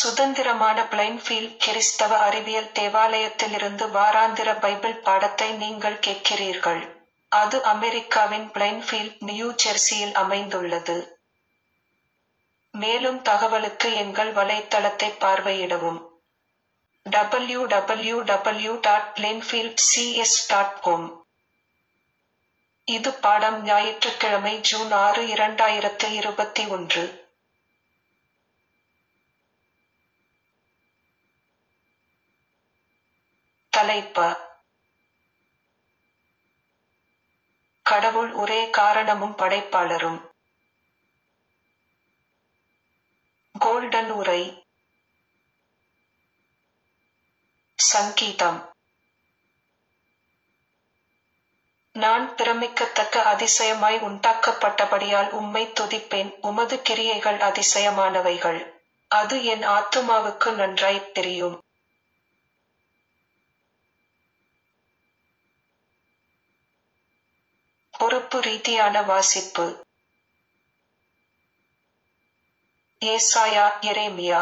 சுதந்திரமான பிளைன்ஃபீல்ட் கிறிஸ்தவ அறிவியல் தேவாலயத்திலிருந்து வாராந்திர பைபிள் பாடத்தை நீங்கள் கேட்கிறீர்கள். அது அமெரிக்காவின் பிளைன்ஃபீல்ட், நியூ ஜெர்சியில் அமைந்துள்ளது. மேலும் தகவலுக்கு எங்கள் வலைத்தளத்தைப் பார்வையிடவும். W W W dot plainfield CS dot com இது பாடம் ஞாயிற்றுக்கிழமை ஜூன் ஆறு இரண்டாயிரத்து இருபத்தி ஒன்று. தலைப்ப கடவுள் ஒரே காரணமும் படைப்பாளரும். கோல்டன் உரை சங்கீதம் நான் பிரமிக்கத்தக்க அதிசயமாய் உண்டாக்கப்பட்டபடியால் உம்மைத் துதிப்பேன் உமது கிரியைகள் அதிசயமானவைகள். அது என் ஆத்துமாவுக்கு நன்றாய்த் தெரியும். பொறுப்பு ரீதியான வாசிப்பு ஏசாயா எரேமியா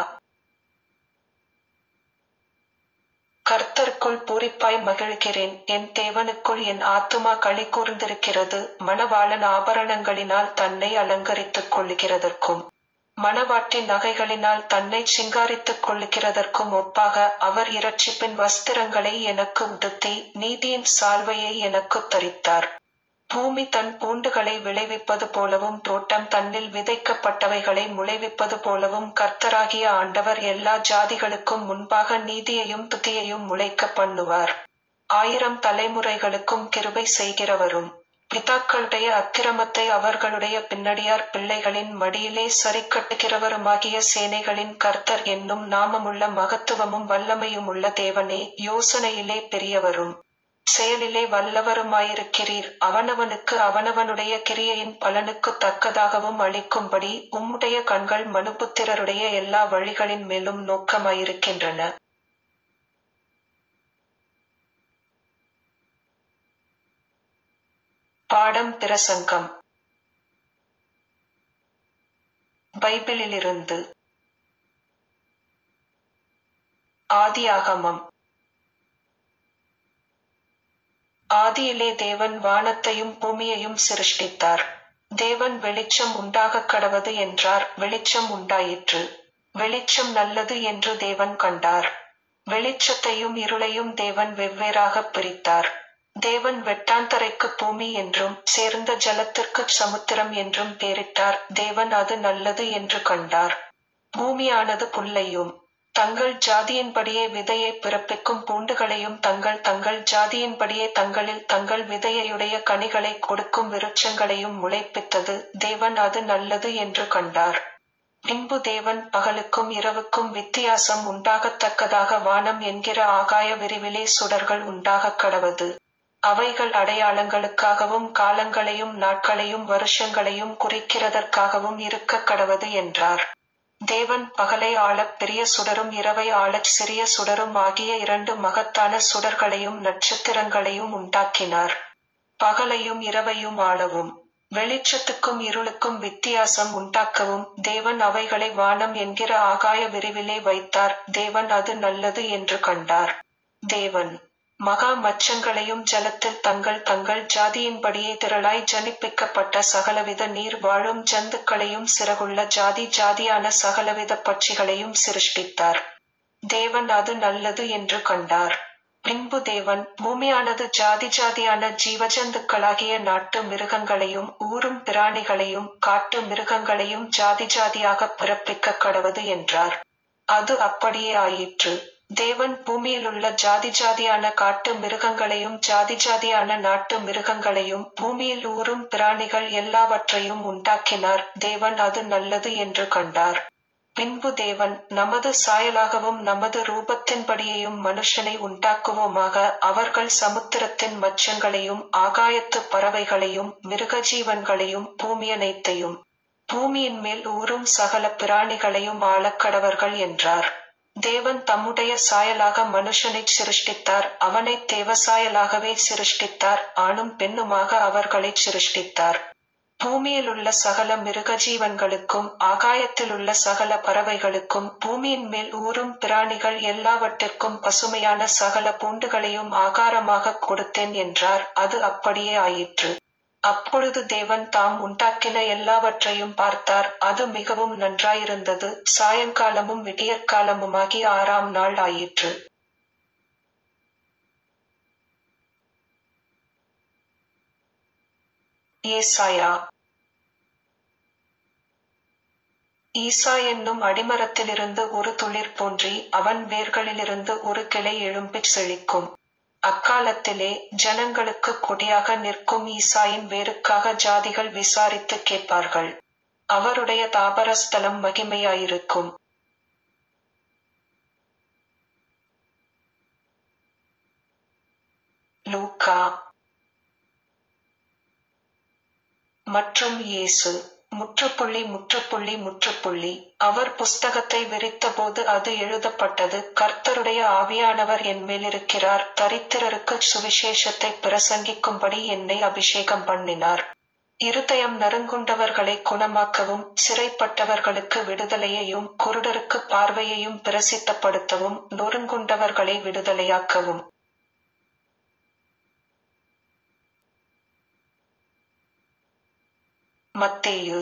கர்த்தருக்குள் பூரிப்பாய் மகிழ்கிறேன் என் தேவனுக்குள் என் ஆத்துமா களிகூர்ந்திருக்கிறது மணவாளன் ஆபரணங்களினால் தன்னை அலங்கரித்துக் கொள்ளுகிறதற்கும் மணவாட்டின் நகைகளினால் தன்னைச் சிங்காரித்துக் கொள்ளுகிறதற்கும் ஒப்பாக அவர் இரட்சிப்பின் வஸ்திரங்களை எனக்கு உடுத்தி நீதியின் சால்வையை எனக்குத் தரித்தார். பூமி தன் பூண்டுகளை விளைவிப்பது போலவும் தோட்டம் தன்னில் விதைக்கப்பட்டவைகளை முளைவிப்பது போலவும் கர்த்தராகிய ஆண்டவர் எல்லா ஜாதிகளுக்கும் முன்பாக நீதியையும் துதியையும் முளைக்கப் பண்ணுவார். ஆயிரம் தலைமுறைகளுக்கும் கிருபை செய்கிறவரும் பிதாக்களுடைய அக்கிரமத்தை அவர்களுடைய பின்னடியார் பிள்ளைகளின் மடியிலே சரிக்கட்டுகிறவருமாகிய சேனைகளின் கர்த்தர் என்னும் நாமமுள்ள மகத்துவமும் வல்லமையுமுள்ள தேவனே யோசனையிலே பெரியவரும் செயலிலே வல்லவருமாயிருக்கிறீர் அவனவனுக்கு அவனவனுடைய கிரியையின் பலனுக்குத் தக்கதாகவும் அளிக்கும்படி உம்முடைய கண்கள் மனுபுத்திரருடைய எல்லா வழிகளின் மேலும் நோக்கமாயிருக்கின்றன. பாடம் பிரசங்கம் பைபிளிலிருந்து ஆதியாகமம் ஆதியிலே தேவன் வானத்தையும் பூமியையும் சிருஷ்டித்தார். தேவன் வெளிச்சம் உண்டாகக் கடவது என்றார் வெளிச்சம் உண்டாயிற்று. வெளிச்சம் நல்லது என்று தேவன் கண்டார். வெளிச்சத்தையும் இருளையும் தேவன் வெவ்வேறாகப் பிரித்தார். தேவன் வெட்டாந்தரைக்குப் பூமி என்றும் சேர்ந்த ஜலத்திற்குச் சமுத்திரம் என்றும் பெயரிட்டார் தேவன் அது நல்லது என்று கண்டார். பூமியானது புல்லையும் தங்கள் ஜாதியின்படியே விதையைப் பிறப்பிக்கும் பூண்டுகளையும் தங்கள் தங்கள் ஜாதியின்படியே தங்களில் தங்கள் விதையையுடைய கனிகளைக் கொடுக்கும் விருட்சங்களையும் முளைப்பித்தது தேவன் அது நல்லது என்று கண்டார். பின்பு தேவன் பகலுக்கும் இரவுக்கும் வித்தியாசம் உண்டாகத்தக்கதாக வானம் என்கிற ஆகாய விரிவிலே சுடர்கள் உண்டாகக் கடவது. அவைகள் அடையாளங்களுக்காகவும் காலங்களையும் நாட்களையும் வருஷங்களையும் குறிக்கிறதற்காகவும் இருக்கக் கடவது என்றார். தேவன் பகலை ஆளப் பெரிய சுடரும் இரவை ஆளச் சிறிய சுடரும் ஆகிய இரண்டு மகத்தான சுடர்களையும் நட்சத்திரங்களையும் உண்டாக்கினார். பகலையும் இரவையும் ஆளவும் வெளிச்சத்துக்கும் இருளுக்கும் வித்தியாசம் உண்டாக்கவும் தேவன் அவைகளை வானம் என்கிற ஆகாய விரிவிலே வைத்தார் தேவன் அது நல்லது என்று கண்டார். தேவன் மகா மச்சங்களையும் ஜலத்தில் தங்கள் தங்கள் ஜாதியின்படியே திரளாய் ஜனிப்பிக்கப்பட்ட சகலவித நீர் வாழும் ஜந்துக்களையும் சிறகுள்ள ஜாதி ஜாதியான சகலவித பட்சிகளையும் சிருஷ்டித்தார். தேவன் அது நல்லது என்று கண்டார். பின்பு தேவன் பூமியானது ஜாதி ஜாதியான ஜீவஜந்துக்களாகிய நாட்டு மிருகங்களையும் ஊரும் பிராணிகளையும் காட்டு மிருகங்களையும் ஜாதி ஜாதியாகப் பிறப்பிக்கக் கடவது என்றார். அது அப்படியே ஆயிற்று. தேவன் பூமியிலுள்ள ஜாதி ஜாதியான காட்டு மிருகங்களையும் ஜாதி ஜாதியான நாட்டு மிருகங்களையும் பூமியில் ஊரும் பிராணிகள் எல்லாவற்றையும் உண்டாக்கினார் தேவன் அது நல்லது என்று கண்டார். பின்பு தேவன் நமது சாயலாகவும் நமது ரூபத்தின்படியேயும் மனுஷனை உண்டாக்குவோமாக அவர்கள் சமுத்திரத்தின் மச்சங்களையும் ஆகாயத்துப் பறவைகளையும் மிருகஜீவன்களையும் பூமியனைத்தையும் பூமியின் மேல் ஊரும் சகல பிராணிகளையும் ஆளக்கடவர்கள் என்றார். தேவன் தம்முடைய சாயலாக மனுஷனைச் சிருஷ்டித்தார் அவனைத் தேவசாயலாகவே சிருஷ்டித்தார் ஆணும் பெண்ணுமாக அவர்களைச் சிருஷ்டித்தார். பூமியிலுள்ள சகல மிருகஜீவன்களுக்கும் ஆகாயத்திலுள்ள சகல பறவைகளுக்கும் பூமியின் மேல் ஊறும் பிராணிகள் எல்லாவற்றிற்கும் பசுமையான சகல பூண்டுகளையும் ஆகாரமாக கொடுத்தேன் என்றார் அது அப்படியே ஆயிற்று அப்பொழுது தேவன் தாம் உண்டாக்கின எல்லாவற்றையும் பார்த்தார் அது மிகவும் நன்றாயிருந்தது சாயங்காலமும் விடியற்காலமுமாகி ஆறாம் நாள் ஆயிற்று ஏசாயா ஈசா என்னும் அடிமரத்திலிருந்து ஒரு துளிர் தோன்றி அவன் வேர்களிலிருந்து ஒரு கிளை எழும்பிச் செழிக்கும் அக்காலத்திலே ஜனங்களுக்கு கொடியாக நிற்கும் ஈசாயின் வேருக்காக ஜாதிகள் விசாரித்து கேட்பார்கள் அவருடைய தாபரஸ்தலம் மகிமையாயிருக்கும் லூக்கா மற்றும் இயேசு முற்றுப்புள்ளி முற்றுப்புள்ளி முற்றுப்புள்ளி அவர் புஸ்தகத்தை விரித்தபோது அது எழுதப்பட்டது கர்த்தருடைய ஆவியானவர் என் மேலிருக்கிறார் தரித்திரருக்கு சுவிசேஷத்தை பிரசங்கிக்கும்படி என்னை அபிஷேகம் பண்ணினார் இருதயம் நறுங்குண்டவர்களை குணமாக்கவும் சிறைப்பட்டவர்களுக்கு விடுதலையையும் குருடருக்கு பார்வையையும் பிரசித்தப்படுத்தவும் நொறுங்குண்டவர்களை விடுதலையாக்கவும் மத்தேயு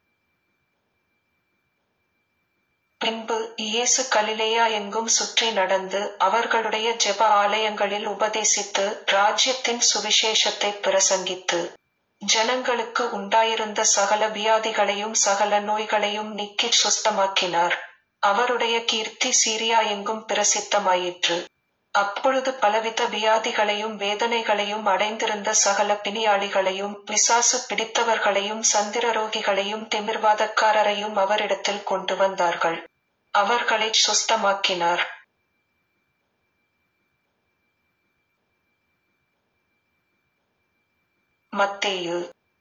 பின்பு இயேசு கலிலேயா எங்கும் சுற்றி நடந்து அவர்களுடைய ஜெப ஆலயங்களில் உபதேசித்து ராஜ்யத்தின் சுவிசேஷத்தை பிரசங்கித்து ஜனங்களுக்கு உண்டாயிருந்த சகல வியாதிகளையும் சகல நோய்களையும் நீக்கி சுஸ்தமாக்கினார் அவருடைய கீர்த்தி சீரியா எங்கும் பிரசித்தமாயிற்று அப்பொழுது பலவித வியாதிகளையும் வேதனைகளையும் அடைந்திருந்த சகல பிணியாளிகளையும் பிசாசு பிடித்தவர்களையும் சந்திரரோகிகளையும் திமிர்வாதக்காரரையும் அவரிடத்தில் கொண்டு வந்தார்கள் அவர்களை சுஸ்தமாக்கினார் மத்தேயு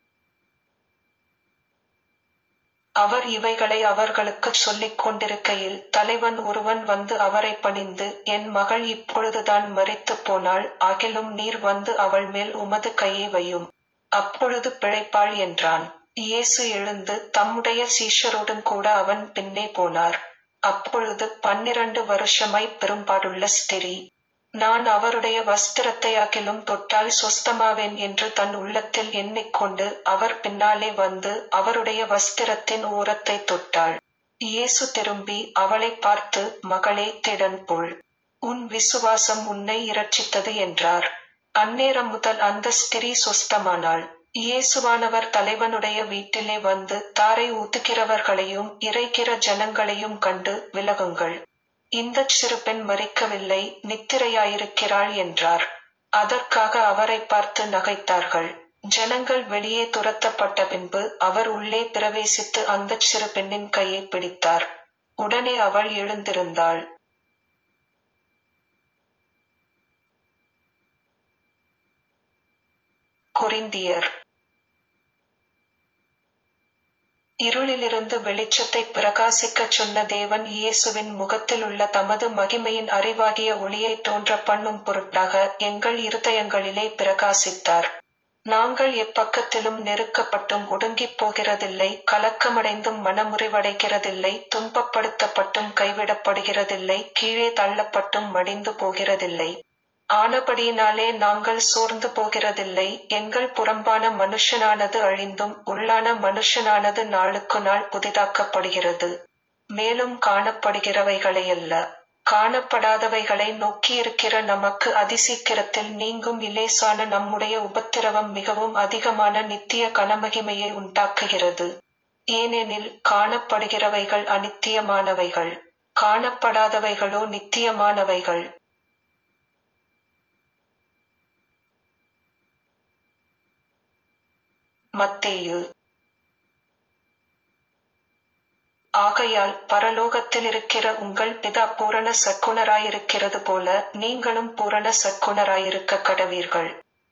அவர் இவைகளை அவர்களுக்கு சொல்லிக் கொண்டிருக்கையில் தலைவன் ஒருவன் வந்து அவரை பணிந்து என் மகள் இப்பொழுதுதான் மறித்து போனாள் ஆகிலும் நீர் வந்து அவள் மேல் உமது கையை வையும் அப்பொழுது பிழைப்பாள் என்றான் இயேசு எழுந்து தம்முடைய சீஷருடன் கூட அவன் பின்னே போனார் அப்பொழுது பன்னிரண்டு வருஷமாய் பெரும்பாடுள்ள ஸ்திரீ நான் அவருடைய வஸ்திரத்தை அகிலும் தொட்டால் சொஸ்தமாவேன் என்று தன் உள்ளத்தில் எண்ணிக்கொண்டு அவர் பின்னாலே வந்து அவருடைய வஸ்திரத்தின் ஓரத்தை தொட்டாள் இயேசு திரும்பி அவளை பார்த்து மகளே திடன் போல் உன் விசுவாசம் உன்னை இரட்சித்தது என்றார் அந்நேரம் முதல் அந்த ஸ்திரீ சொஸ்தமானாள் இயேசுவானவர் தலைவனுடைய வீட்டிலே வந்து தாரை ஊத்துகிறவர்களையும் இறைக்கிற ஜனங்களையும் கண்டு விலகுங்கள் இந்த சிறுபெண் மறிக்கவில்லை நித்திரையாயிருக்கிறாள் என்றார் அதற்காக அவரை பார்த்து நகைத்தார்கள் ஜனங்கள் வெளியே துரத்தப்பட்ட பின்பு அவர் உள்ளே பிரவேசித்து அந்த சிறு பெண்ணின் கையை பிடித்தார் உடனே அவள் எழுந்திருந்தாள் கொரிந்தியர் இருளிலிருந்து வெளிச்சத்தை பிரகாசிக்கச் சொன்ன தேவன் இயேசுவின் முகத்தில் உள்ள தமது மகிமையின் அறிவாகிய ஒளியை தோன்ற பண்ணும் பொருட்டாக எங்கள் இருதயங்களிலே பிரகாசித்தார் நாங்கள் எப்பக்கத்திலும் நெருக்கப்பட்டும் ஒடுங்கிப் போகிறதில்லை கலக்கமடைந்தும் மனமுறிவடைகிறதில்லை துன்பப்படுத்தப்பட்டும் கைவிடப்படுகிறதில்லை கீழே தள்ளப்பட்டும் மடிந்து போகிறதில்லை ஆனபடியினாலே நாங்கள் சோர்ந்து போகிறதில்லை எங்கள் புறம்பான மனுஷனானது அழிந்தும் உள்ளான மனுஷனானது நாளுக்கு நாள் புதிதாக்கப்படுகிறது மேலும் காணப்படுகிறவைகளையல்ல காணப்படாதவைகளை நோக்கியிருக்கிற நமக்கு அதிசீக்கிரத்தில் நீங்கும் இலேசான நம்முடைய உபத்திரவம் மிகவும் அதிகமான நித்திய கனமகிமையை உண்டாக்குகிறது ஏனெனில் காணப்படுகிறவைகள் அனித்தியமானவைகள் காணப்படாதவைகளோ நித்தியமானவைகள் மத்தேயு ஆகையால் பரலோகத்தில் இருக்கிற உங்கள் பிதா பூரண சக்குனராயிருக்கிறது போல நீங்களும் பூரண சக்குனராயிருக்க கடவீர்கள்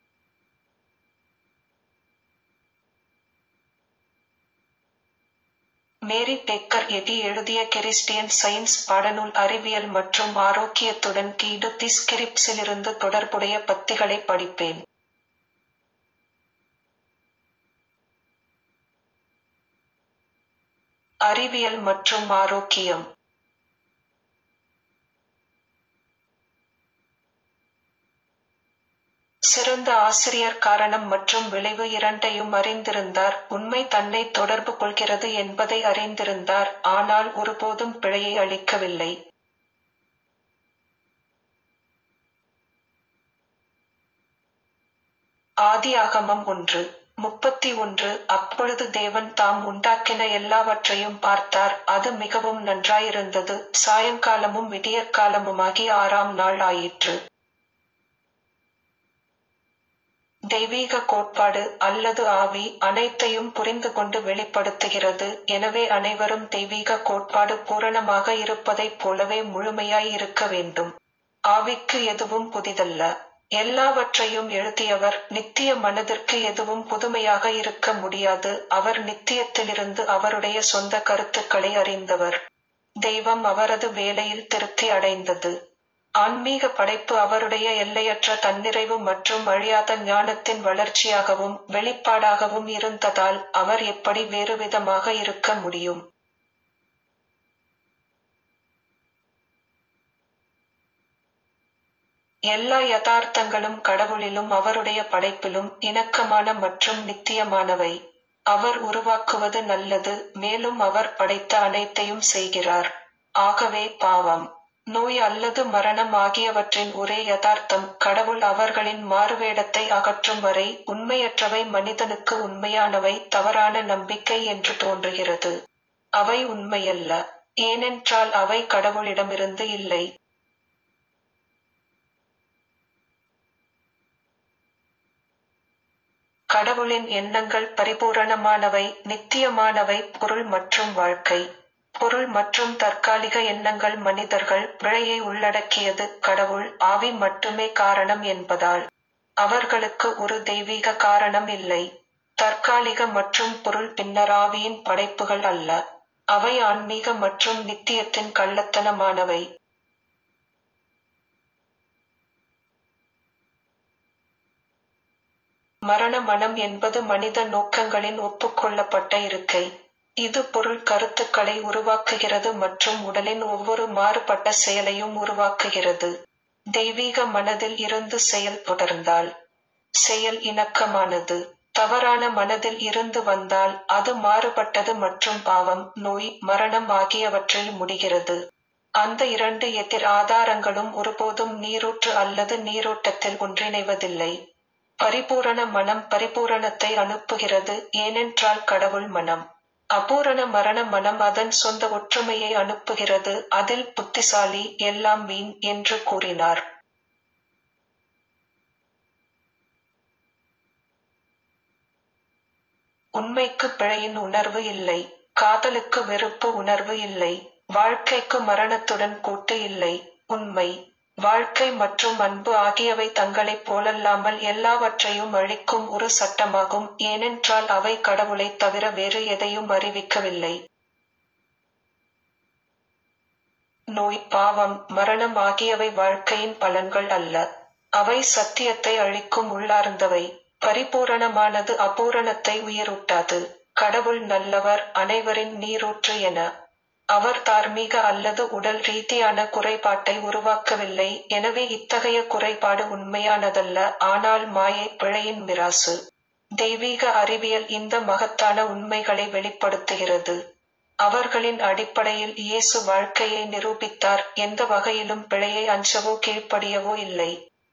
மேரி டெக்கர் எடி எழுதிய கிறிஸ்டியன் சயின்ஸ் பாடநூல் அறிவியல் மற்றும் ஆரோக்கியத்துடன் கீடு திஸ்கிரிப்ஸிலிருந்து தொடர்புடைய பத்திகளை படிப்பேன் அறிவியல் மற்றும் ஆரோக்கியம் சிறந்த ஆசிரியர் காரணம் மற்றும் விளைவு இரண்டையும் அறிந்திருந்தார் உண்மை தன்னை தொடர்பு கொள்கிறது என்பதை அறிந்திருந்தார் ஆனால் ஒருபோதும் பிழையை அளிக்கவில்லை ஆதியாகமம் ஒன்று முப்பத்தி ஒன்று அப்பொழுது தேவன் தாம் உண்டாக்கின எல்லாவற்றையும் பார்த்தார் அது மிகவும் நன்றாயிருந்தது சாயங்காலமும் விடியற்காலமுமாகி ஆறாம் நாள் ஆயிற்று தெய்வீக கோட்பாடு அல்லது ஆவி அனைத்தையும் புரிந்து கொண்டு வெளிப்படுத்துகிறது எனவே அனைவரும் தெய்வீக கோட்பாடு பூரணமாக இருப்பதைப் போலவே முழுமையாய் இருக்க வேண்டும் ஆவிக்கு எதுவும் புதிதல்ல எல்லாவற்றையும் எழுதியவர் நித்திய மனதிற்கு எதுவும் புதுமையாக இருக்க முடியாது அவர் நித்தியத்திலிருந்து அவருடைய சொந்த கருத்துக்களை அறிந்தவர் தெய்வம் அவரது வேலையில் திருப்தி அடைந்தது ஆன்மீக படைப்பு அவருடைய எல்லையற்ற தன்னிறைவு மற்றும் அழியாத ஞானத்தின் வளர்ச்சியாகவும் வெளிப்பாடாகவும் இருந்ததால் அவர் எப்படி வேறுவிதமாக இருக்க முடியும் எல்லா யதார்த்தங்களும் கடவுளிலும் அவருடைய படைப்பிலும் இணக்கமான மற்றும் நித்தியமானவை அவர் உருவாக்குவது நல்லது மேலும் அவர் படைத்த அனைத்தையும் செய்கிறார் ஆகவே பாவம் நோய் அல்லது மரணம் ஆகியவற்றின் ஒரே யதார்த்தம் கடவுள் அவர்களின் மாறுவேடத்தை அகற்றும் வரை உண்மையற்றவை மனிதனுக்கு உண்மையானவை தவறான நம்பிக்கை என்று தோன்றுகிறது அவை உண்மையல்ல ஏனென்றால் அவை கடவுளிடமிருந்து இல்லை கடவுளின் எண்ணங்கள் பரிபூரணமானவை நித்தியமானவை பொருள் மற்றும் வாழ்க்கை பொருள் மற்றும் தற்காலிக எண்ணங்கள் மனிதர்கள் பிழையை உள்ளடக்கியது கடவுள் ஆவி மட்டுமே காரணம் என்பதால் அவர்களுக்கு ஒரு தெய்வீக காரணம் இல்லை தற்காலிக மற்றும் பொருள் பின்னர் ஆவியின் படைப்புகள் அல்ல அவை ஆன்மீக மற்றும் நித்தியத்தின் கள்ளத்தனமானவை மரண மனம் என்பது மனித நோக்கங்களின் ஒப்புக்கொள்ளப்பட்ட இருக்கை இது பொருள் கருத்துக்களை உருவாக்குகிறது மற்றும் உடலின் ஒவ்வொரு மாறுபட்ட செயலையும் உருவாக்குகிறது தெய்வீக மனதில் இருந்து செயல் தொடர்ந்தால் செயல் இணக்கமானது தவறான மனதில் இருந்து வந்தால் அது மாறுபட்டது மற்றும் பாவம் நோய் மரணம் ஆகியவற்றில் முடிகிறது அந்த இரண்டு எதிர் ஆதாரங்களும் ஒருபோதும் நீரூற்று அல்லது நீரோட்டத்தில் ஒன்றிணைவதில்லை பரிபூரண மனம் பரிபூரணத்தை அனுப்புகிறது ஏனென்றால் கடவுள் மனம் அபூரண மரண மனம் அதன் சொந்த ஒற்றுமையை அனுப்புகிறது அதில் புத்திசாலி எல்லாம் வீண் என்று கூறினார் உண்மைக்கு பிழையின் உணர்வு இல்லை காதலுக்கு வெறுப்பு உணர்வு இல்லை வாழ்க்கைக்கு மரணத்துடன் கூட்டு இல்லை உண்மை வாழ்க்கை மற்றும் அன்பு ஆகியவை தங்களைப் போலல்லாமல் எல்லாவற்றையும் அழிக்கும் ஒரு சட்டமாகும் ஏனென்றால் அவை கடவுளைத் தவிர வேறு எதையும் அறிவிக்கவில்லை நோய் பாவம் மரணம் ஆகியவை வாழ்க்கையின் பலன்கள் அல்ல அவை சத்தியத்தை அழிக்கும் உள்ளார்ந்தவை பரிபூரணமானது அபூரணத்தை உயிரூட்டாது கடவுள் நல்லவர் அனைவரின் நீரூற்று என அவர் தார்மீக அல்லது உடல் ரீதியான குறைபாட்டை உருவாக்கவில்லை எனவே இத்தகைய குறைபாடு உண்மையானதல்ல ஆனால் மாயை பிழையின் மிராசு தெய்வீக அறிவியல் இந்த மகத்தான உண்மைகளை வெளிப்படுத்துகிறது அவர்களின் அடிப்படையில் இயேசு வாழ்க்கையை நிரூபித்தார் எந்த வகையிலும் பிழையை அஞ்சவோ கீழ்ப்படியவோ இல்லை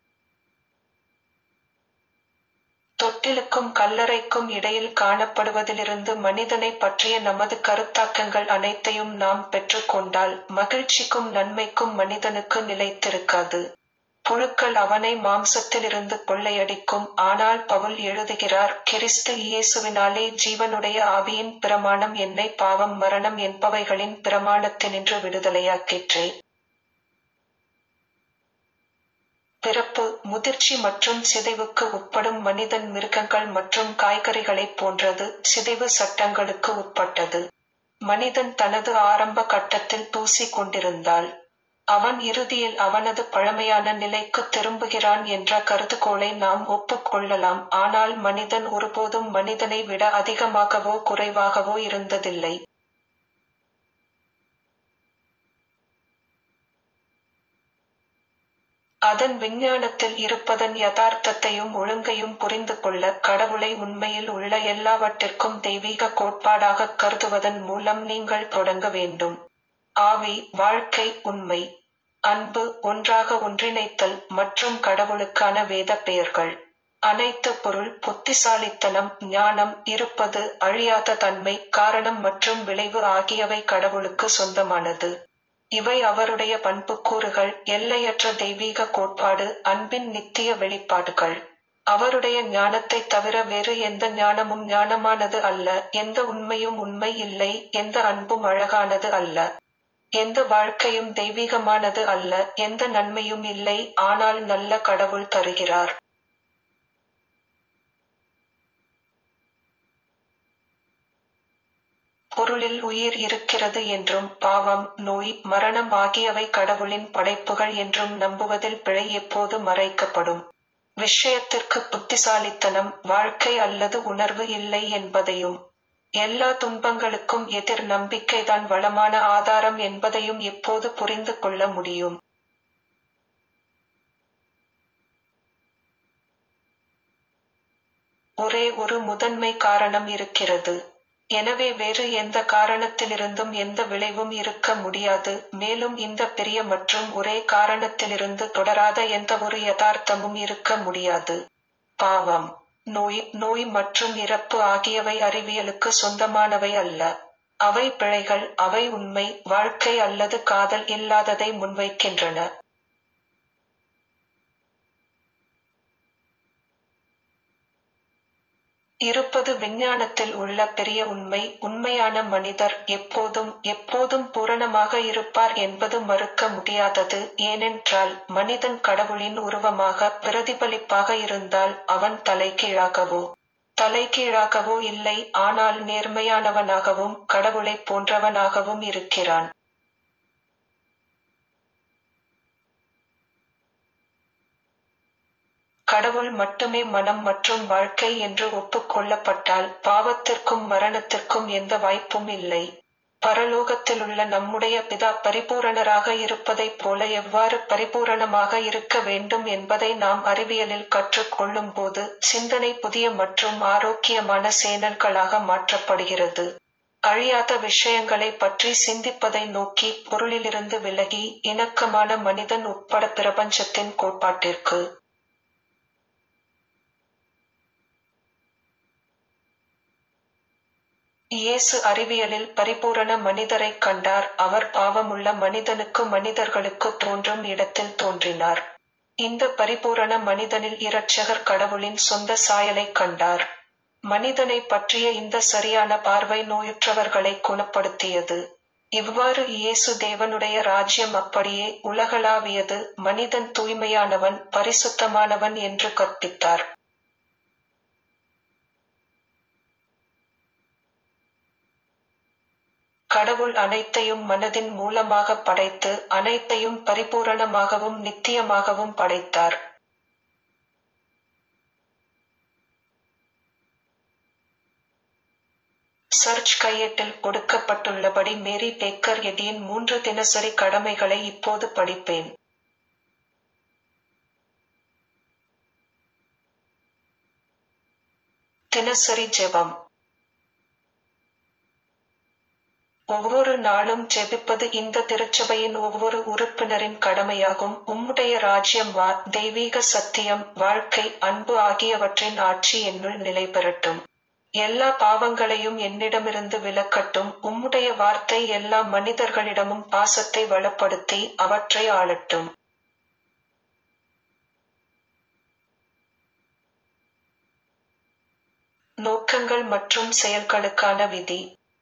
தொட்டிலுக்கும் கல்லறைக்கும் இடையில் காணப்படுவதிலிருந்து மனிதனை பற்றிய நமது கருத்தாக்கங்கள் அனைத்தையும் நாம் பெற்றுக்கொண்டால் மகிழ்ச்சிக்கும் நன்மைக்கும் மனிதனுக்கு நிலைத்திருக்காது புழுக்கள் அவனை மாம்சத்திலிருந்து கொள்ளையடிக்கும் ஆனால் பவுல் எழுதுகிறார் கிறிஸ்து இயேசுவினாலே ஜீவனுடைய ஆவியின் பிரமாணம் என்னை பாவம் மரணம் என்பவைகளின் பிரமாணத்தினின்று விடுதலையாக்கிற்றே பிறப்பு முதிர்ச்சி மற்றும் சிதைவுக்கு உட்படும் மனிதன் மிருகங்கள் மற்றும் காய்கறிகளைப் போன்றது சிதைவு சட்டங்களுக்கு உட்பட்டது மனிதன் தனது ஆரம்ப கட்டத்தில் தூசி கொண்டிருந்தால் அவன் இறுதியில் அவனது பழமையான நிலைக்கு திரும்புகிறான் என்ற கருதுகோளை நாம் ஒப்புக்கொள்ளலாம் ஆனால் மனிதன் ஒருபோதும் மனிதனை விட அதிகமாகவோ குறைவாகவோ இருந்ததில்லை அதன் விஞ்ஞானத்தில் இருப்பதன் யதார்த்தத்தையும் ஒழுங்கையும் புரிந்து கொள்ள கடவுளை உண்மையில் உள்ள எல்லாவற்றிற்கும் தெய்வீக கோட்பாடாக கருதுவதன் மூலம் நீங்கள் தொடங்க வேண்டும் ஆவி வாழ்க்கை உண்மை அன்பு ஒன்றாக ஒன்றிணைத்தல் மற்றும் கடவுளுக்கான வேத பெயர்கள் அனைத்து பொருள் புத்திசாலித்தனம் ஞானம் இருப்பது அழியாத தன்மை காரணம் மற்றும் விளைவு ஆகியவை கடவுளுக்கு சொந்தமானது இவை அவருடைய பண்புக்கூறுகள் எல்லையற்ற தெய்வீக கோட்பாடு அன்பின் நித்திய வெளிப்பாடுகள் அவருடைய ஞானத்தை தவிர வேறு எந்த ஞானமும் ஞானமானது அல்ல எந்த உண்மையும் உண்மை இல்லை எந்த அன்பும் அழகானது அல்ல எந்த வாழ்க்கையும் தெய்வீகமானது அல்ல எந்த நன்மையும் இல்லை ஆனால் நல்ல கடவுள் தருகிறார் பொருளில் உயிர் இருக்கிறது என்றும் பாவம் நோய் மரணம் ஆகியவை கடவுளின் படைப்புகள் என்றும் நம்புவதில் பிழை எப்போது மறைக்கப்படும் விஷயத்திற்கு புத்திசாலித்தனம் வாழ்க்கை அல்லது உணர்வு இல்லை என்பதையும் எல்லா துன்பங்களுக்கும் எதிர் நம்பிக்கைதான் வளமான ஆதாரம் என்பதையும் எப்போது புரிந்து கொள்ள முடியும் ஒரே ஒரு முதன்மை காரணம் இருக்கிறது எனவே வேறு எந்த காரணத்திலிருந்தும் எந்த விளைவும் இருக்க முடியாது மேலும் இந்த பெரிய மற்றும் ஒரே காரணத்திலிருந்து தொடராத எந்த ஒரு யதார்த்தமும் இருக்க முடியாது பாவம் நோய் நோய் மற்றும் இறப்பு ஆகியவை அறிவியலுக்கு சொந்தமானவை அல்ல அவை பிழைகள் அவை உண்மை வாழ்க்கை அல்லது காதல் இல்லாததை முன்வைக்கின்றன இருப்பது விஞ்ஞானத்தில் உள்ள பெரிய உண்மை உண்மையான மனிதர் எப்போதும் எப்போதும் பூரணமாக இருப்பார் என்பது மறுக்க முடியாதது ஏனென்றால் மனிதன் கடவுளின் உருவமாக பிரதிபலிப்பாக இருந்தால் அவன் தலைகீழாகவோ தலைகீழாகவோ இல்லை ஆனால் நேர்மையானவனாகவும் கடவுளைப் போன்றவனாகவும் இருக்கிறான் கடவுள் மட்டுமே மனம் மற்றும் வாழ்க்கை என்று ஒப்புக்கொள்ளப்பட்டால் பாவத்திற்கும் மரணத்திற்கும் எந்த வாய்ப்பும் இல்லை பரலோகத்திலுள்ள நம்முடைய பிதா பரிபூரணராக இருப்பதைப் போல எவ்வாறு பரிபூரணமாக இருக்க வேண்டும் என்பதை நாம் அறிவியலில் கற்றுக்கொள்ளும் போது சிந்தனை புதிய மற்றும் ஆரோக்கியமான சேனல்களாக மாற்றப்படுகிறது அழியாத விஷயங்களை பற்றி சிந்திப்பதை நோக்கி பொருளிலிருந்து விலகி இணக்கமான மனிதன் உட்பட பிரபஞ்சத்தின் கோட்பாட்டிற்கு இயேசு அறிவியலில் பரிபூரண மனிதரைக் கண்டார் அவர் பாவமுள்ள மனிதனுக்கு மனிதர்களுக்கு தோன்றும் இடத்தில் தோன்றினார் இந்த பரிபூரண மனிதனில் இரட்சகர் கடவுளின் சொந்த சாயலை கண்டார் மனிதனை பற்றிய இந்த சரியான பார்வை நோயுற்றவர்களை குணப்படுத்தியது இவ்வாறு இயேசு தேவனுடைய ராஜ்யம் அப்படியே உலகளாவியது மனிதன் தூய்மையானவன் பரிசுத்தமானவன் என்று கற்பித்தார் கடவுள் அனைத்தையும் மனதின் மூலமாக படைத்து அனைத்தையும் பரிபூரணமாகவும் நித்தியமாகவும் படைத்தார் சர்ச் கையேட்டில் கொடுக்கப்பட்டுள்ளபடி மேரி பேக்கர் எடியின் மூன்று தினசரி கடமைகளை இப்போது படிப்பேன் தினசரி ஜெபம் ஒவ்வொரு நாளும் ஜெபிப்பது இந்த திருச்சபையின் ஒவ்வொரு உறுப்பினரின் கடமையாகும் உம்முடைய ராஜ்யம் வா தெய்வீக சத்தியம் வாழ்க்கை அன்பு ஆகியவற்றின் ஆட்சி என்னுள் நிலை பெறட்டும் எல்லா பாவங்களையும் என்னிடமிருந்து விலக்கட்டும் உம்முடைய வார்த்தை எல்லா மனிதர்களிடமும் பாசத்தை வளப்படுத்தி அவற்றை ஆளட்டும் நோக்கங்கள் மற்றும் செயல்களுக்கான விதி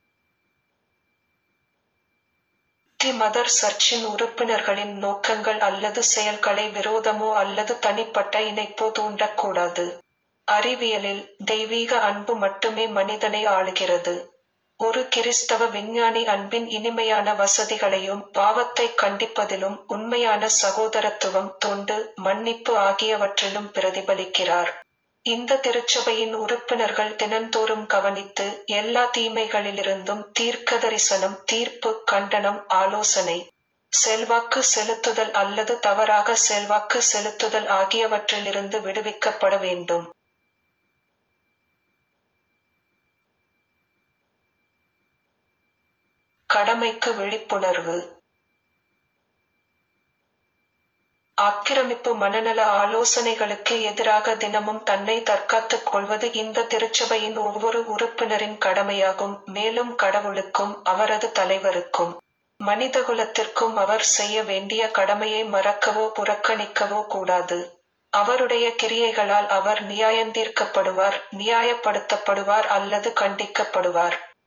தி மதர் சர்ச்சின் உறுப்பினர்களின் நோக்கங்கள் அல்லது செயல்களை விரோதமோ அல்லது தனிப்பட்ட இணைப்போ தூண்டக்கூடாது அறிவியலில் தெய்வீக அன்பு மட்டுமே மனிதனை ஆளுகிறது ஒரு கிறிஸ்தவ விஞ்ஞானி அன்பின் இனிமையான வசதிகளையும் பாவத்தை கண்டிப்பதிலும் உண்மையான சகோதரத்துவம் தொண்டு மன்னிப்பு ஆகியவற்றிலும் பிரதிபலிக்கிறார் இந்த திருச்சபையின் உறுப்பினர்கள் தினந்தோறும் கவனித்து எல்லா தீமைகளிலிருந்தும் தீர்க்கதரிசனம் தீர்ப்பு கண்டனம் ஆலோசனை செல்வாக்கு செலுத்துதல் அல்லது தவறாக செல்வாக்கு செலுத்துதல் ஆகியவற்றிலிருந்து விடுவிக்கப்பட வேண்டும் கடமைக்கு விழிப்புணர்வு ஆக்கிரமிப்பு மனநல ஆலோசனைகளுக்கு எதிராக தினமும் தன்னை தற்காத்துக் கொள்வது இந்த திருச்சபையின் ஒவ்வொரு உறுப்பினரின் கடமையாகும் மேலும் கடவுளுக்கும் அவரது தலைவருக்கும் மனிதகுலத்திற்கும் அவர் செய்ய வேண்டிய கடமையை மறக்கவோ புறக்கணிக்கவோ கூடாது அவருடைய கிரியைகளால் அவர் நியாயந்தீர்க்கப்படுவார் நியாயப்படுத்தப்படுவார் அல்லது கண்டிக்கப்படுவார்